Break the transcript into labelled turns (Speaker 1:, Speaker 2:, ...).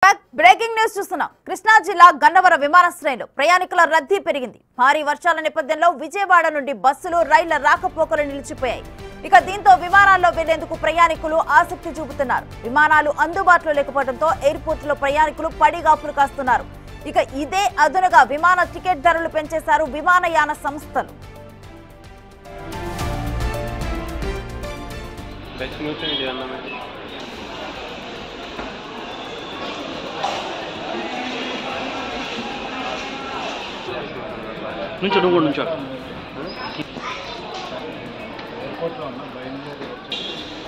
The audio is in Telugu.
Speaker 1: బ్యాక్ బ్రేకింగ్ న్యూస్ చూస్తున్నాం కృష్ణా జిల్లా గన్నవరం విమానాశ్రయంలో ప్రయాణికుల రద్దీ పెరిగింది భారీ వర్షాల నేపథ్యంలో విజయవాడ నుండి బస్సులు రైళ్ల రాకపోకలు నిలిచిపోయాయి ఇక దీంతో విమానాల్లో వెళ్లేందుకు ప్రయాణికులు ఆసక్తి చూపుతున్నారు విమానాలు అందుబాటులో లేకపోవడంతో ఎయిర్పోర్ట్ లో ప్రయాణికులు పడిగాపులు కాస్తున్నారు ఇక ఇదే అదునుగా విమాన టికెట్ ధరలు పెంచేశారు విమానయాన సంస్థలు
Speaker 2: బెస్ట్ న్యూస్ ఇది అన్నమాట
Speaker 3: నుంచో నువ్వు కూడా నుంచో
Speaker 4: ఎయిర్పోర్ట్లో ఉన్న బయలుదేరి వచ్చి